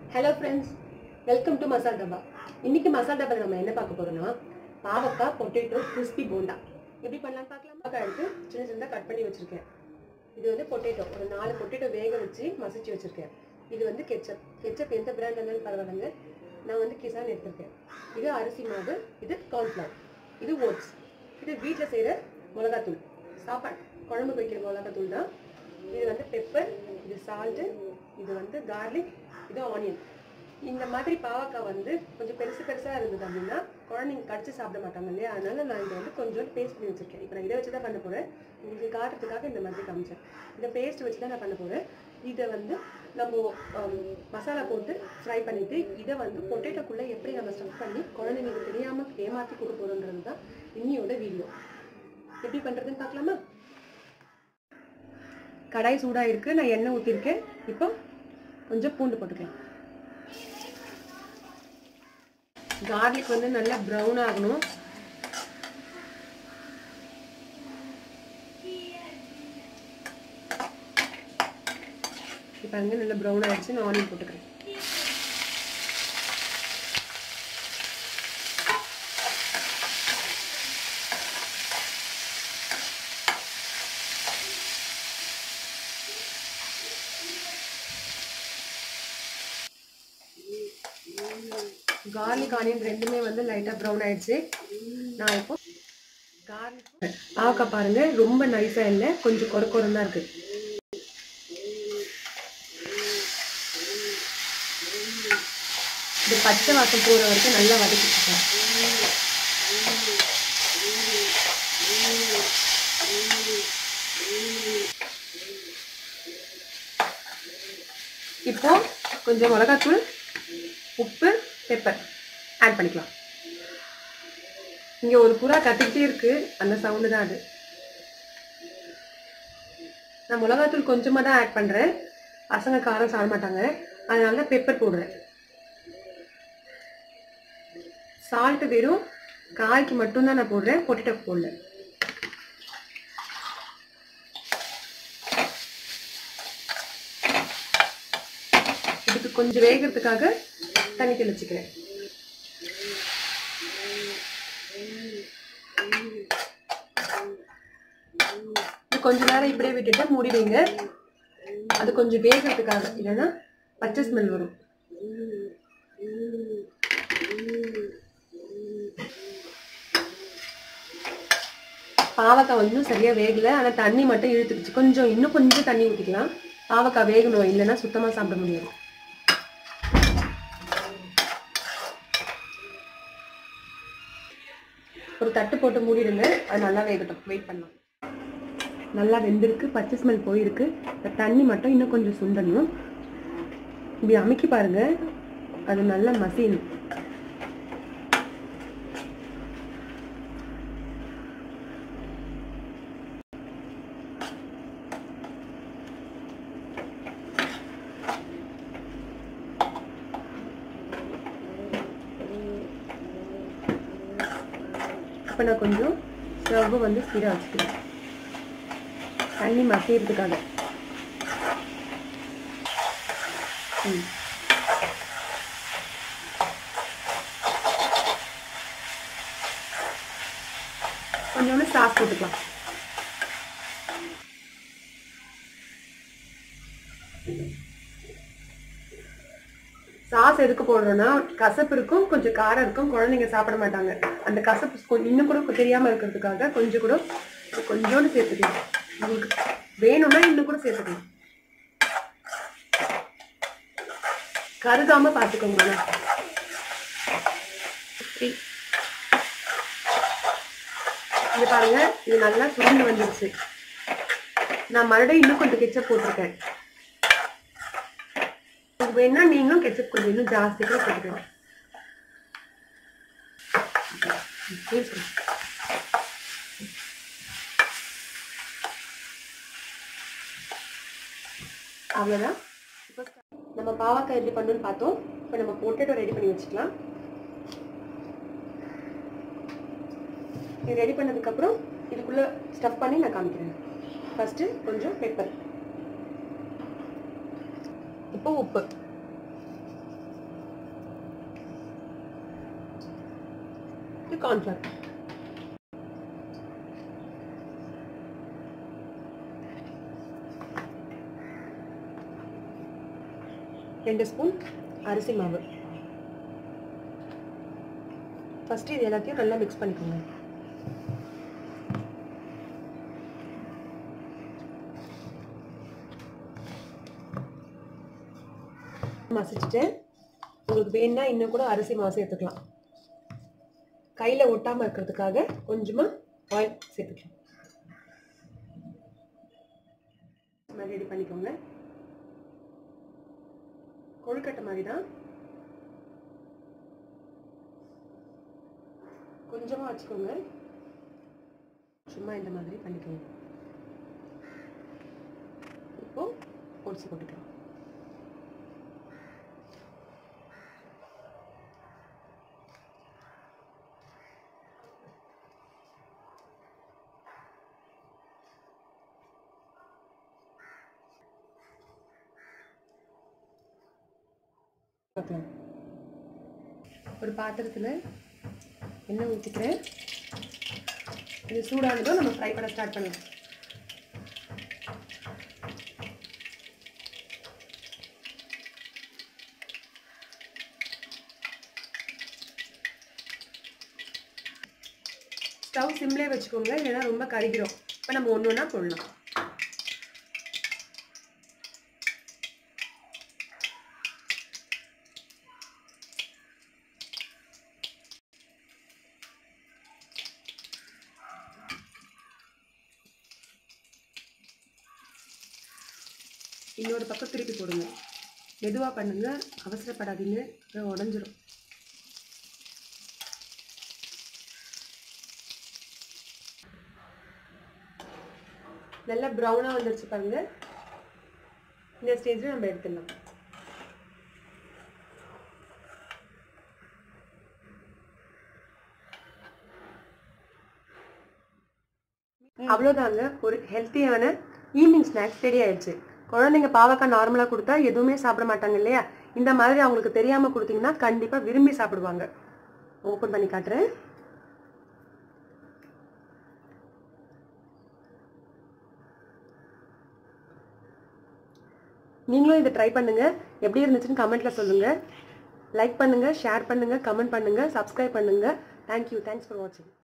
Hello friends welcome to மசால் டப்பா இன்னைக்கு மசால் டப்பாவில் நம்ம என்ன பார்க்க போறோம்னா பாவக்காய் பொட்டேட்டோ கிறிஸ்பி போண்டா எப்படி பண்ணலாம்னு பார்க்கலாம் பாவக்காய் எடுத்து சின்ன சின்னதாக கட் பண்ணி வச்சிருக்கேன் இது வந்து பொட்டேட்டோ ஒரு நாலு பொட்டேட்டோ வேக வச்சு மசிச்சு வச்சிருக்கேன் இது வந்து கெச்சப் கெச்சப் எந்த பிராண்ட் இருந்தாலும் பரவாயில்லைங்க நான் வந்து கிசான் எடுத்திருக்கேன் இது அரிசி மாவு இது கார்ன்ஃப்ளவர் இது ஓட்ஸ் இது வீட்டில் செய்கிற மிளகாத்தூள் சாப்பாடு குழம்பு வைக்கிற மிளகாத்தூள் தான் இது வந்து பெப்பர் இது சால்ட்டு இது வந்து கார்லிக் இது ஆனியன் இந்த மாதிரி பாவக்காய் வந்து கொஞ்சம் பெருசு பெருசாக இருந்தது அப்படின்னா குழந்தைங்க கடிச்சு சாப்பிட மாட்டாங்க இல்லையா அதனால நான் இதை வந்து கொஞ்சம் பேஸ்ட் பண்ணி வச்சிருக்கேன் இப்போ நான் இதை வச்சு தான் பண்ண போகிறேன் உங்களுக்கு காட்டுறதுக்காக இந்த மாதிரி காமிச்சேன் இந்த பேஸ்ட் வச்சு தான் நான் பண்ண போகிறேன் இதை வந்து நம்ம ஆம், மசாலா போட்டு ஃப்ரை பண்ணிட்டு இதை வந்து பொட்டேட்டோக்குள்ளே எப்படி நம்ம ஸ்டஃப் பண்ணி குழந்தைங்களுக்கு தெரியாமல் ஏமாற்றி கொடுக்க போகிறோன்றது தான் இன்னியோட வீடியோ எப்படி பண்ணுறதுன்னு பார்க்கலாமா கடாய் சூடாக இருக்கு நான் எண்ணெய் ஊற்றிருக்கேன் இப்போ கொஞ்சம் பூண்டு போட்டுக்கலாம் கார்லிக் வந்து நல்லா ப்ரௌன் ஆகணும் இப்போ அங்கே நல்லா ப்ரௌன் ஆயிடுச்சு நான் ஆனியன் போட்டுக்கிறேன் கார்லிக் ஆனியன் ரெண்டுமே வந்து லைட்டாக ப்ரௌன் ஆயிடுச்சு நான் இப்போ கார்லிக் பாவக்காய் பாருங்க ரொம்ப நைஸாக இல்லை கொஞ்சம் கொர கொரம் தான் இருக்கு இது பச்சை வாசம் போகிற வரைக்கும் நல்லா வதக்கிட்டுருக்கேன் இப்போ கொஞ்சம் மிளகாத்தூள் உப்பு பெப்பர் ஆட் பண்ணிக்கலாம் இங்கே ஒரு புறா கத்திக்கிட்டே இருக்கு அந்த சவுண்டு தான் அது நான் மிளகாத்தூள் கொஞ்சமாக தான் ஆட் பண்ணுறேன் பசங்க காரம் சாப்பிட மாட்டாங்க அதனால தான் பெப்பர் போடுறேன் சால்ட்டு வெறும் காய்க்கு மட்டும்தான் நான் போடுறேன் பொட்டேட்டோ போடல இதுக்கு கொஞ்சம் வேகிறதுக்காக தண்ணி தெளிச்சுக்கிறேன் இது கொஞ்ச நேரம் இப்படியே விட்டுட்டு மூடி வைங்க அது கொஞ்சம் வேகிறதுக்காக இல்லைன்னா பச்சை ஸ்மெல் வரும் பாவக்காய் வந்து சரியா வேகல ஆனா தண்ணி மட்டும் இழுத்துக்குச்சு கொஞ்சம் இன்னும் கொஞ்சம் தண்ணி ஊற்றிக்கலாம் பாவக்காய் வேகணும் இல்லைன்னா சுத்தமா சாப்பிட முடியாது ஒரு தட்டு போட்டு மூடிடுங்க அது நல்லா வேகட்டும் வெயிட் பண்ணலாம் நல்லா வெந்திருக்கு பச்சை ஸ்மெல் போயிருக்கு இந்த தண்ணி மட்டும் இன்னும் கொஞ்சம் சுண்டணும் இப்படி அமுக்கி பாருங்க அது நல்லா மசியணும் இப்போ நான் கொஞ்சம் ஸ்டவ் வந்து ஸ்பீடாக வச்சுக்கிறேன் தண்ணி மசியறதுக்காக ம் கொஞ்சோண்டு சாஸ் போட்டுக்கலாம் சாஸ் எதுக்கு போடுறோம்னா கசப்பு இருக்கும் கொஞ்சம் காரம் இருக்கும் குழந்தைங்க சாப்பிட மாட்டாங்க அந்த கசப்பு கொ- இன்னும் கூட தெரியாம இருக்கிறதுக்காக கொஞ்சம் கூட கொஞ்சோண்டு சேர்த்துக்கலாம் உங்களுக்கு வேணும்னா இன்னும் கூட சேர்த்துக்கலாம் கருகாம பார்த்துக்கோங்க ஆனா. இப்படி. இங்க பாருங்க இது நல்லா சுருண்டு வந்துருச்சு நான் மறுபடியும் இன்னும் கொஞ்சம் கெச்சப் போட்டிருக்கேன் உங்களுக்கு வேணா நீங்களும் கெச்சப் கொஞ்சம் இன்னும் ஜாஸ்தி கூட போட்டுக்கணும் சரி, சரி. அவ்வளோதான் இப்போ நம்ம பாவக்காய் எப்படி பண்ணணும்னு பார்த்தோம் இப்போ நம்ம பொட்டேட்டோ ரெடி பண்ணி வச்சுக்கலாம் இது ரெடி பண்ணதுக்கப்புறம் இதுக்குள்ளே ஸ்டஃப் பண்ணி நான் காமிக்கிறேன் ஃபஸ்ட்டு கொஞ்சம் பெப்பர் இப்போ உப்பு கார்ன்ஃப்ளவர் ரெண்டு ஸ்பூன் அரிசி மாவு ஃபஸ்ட்டு இது எல்லாத்தையும் நல்லா மிக்ஸ் பண்ணிக்கோங்க மசிச்சுட்டு உங்களுக்கு வேணும்னா இன்னும் கூட அரிசி மாவு சேர்த்துக்கலாம் கையில் ஒட்டாமல் இருக்கிறதுக்காக கொஞ்சமாக ஆயில் சேர்த்துக்கலாம் ரெடி பண்ணிக்கோங்க கொழுக்கட்டை மாதிரி தான் கொஞ்சமாக வச்சுக்கோங்க சும்மா இந்த மாதிரி பண்ணிக்கோங்க இப்போ பொடிச்சு போட்டுக்கலாம் பார்க்கலாம் ஒரு பாத்திரத்தில் எண்ணெய் ஊற்றிக்கிறேன் இது சூடானதும் நம்ம ஃப்ரை பண்ண ஸ்டார்ட் பண்ணலாம் ஸ்டவ் சிம்லே வச்சுக்கோங்க இல்லைன்னா ரொம்ப கருகிரும் இப்போ நம்ம ஒன்று ஒன்றா போடலாம் இன்னொரு பக்கம் திருப்பி போடுங்க மெதுவாக பண்ணுங்க அவசரப்படாதீங்க அப்புறம் உடஞ்சிரும் நல்லா ப்ரௌனாக வந்துருச்சு பாருங்க இந்த ஸ்டேஜில் நம்ம எடுத்துடலாம் அவ்வளோதாங்க ஒரு ஹெல்த்தியான ஈவினிங் ஸ்நாக்ஸ் ரெடி ஆயிடுச்சு குழந்தைங்க பாவக்காய் நார்மலாக கொடுத்தா எதுவுமே சாப்பிட மாட்டாங்க இல்லையா இந்த மாதிரி அவங்களுக்கு தெரியாமல் கொடுத்தீங்கன்னா கண்டிப்பாக விரும்பி சாப்பிடுவாங்க ஓப்பன் பண்ணி காட்டுறேன் நீங்களும் இதை ட்ரை பண்ணுங்க எப்படி இருந்துச்சுன்னு கமெண்ட்ல சொல்லுங்க லைக் பண்ணுங்க ஷேர் பண்ணுங்க கமெண்ட் பண்ணுங்க சப்ஸ்கிரைப் பண்ணுங்க தேங்க்யூ தேங்க்ஸ் ஃபார் வாட்சிங்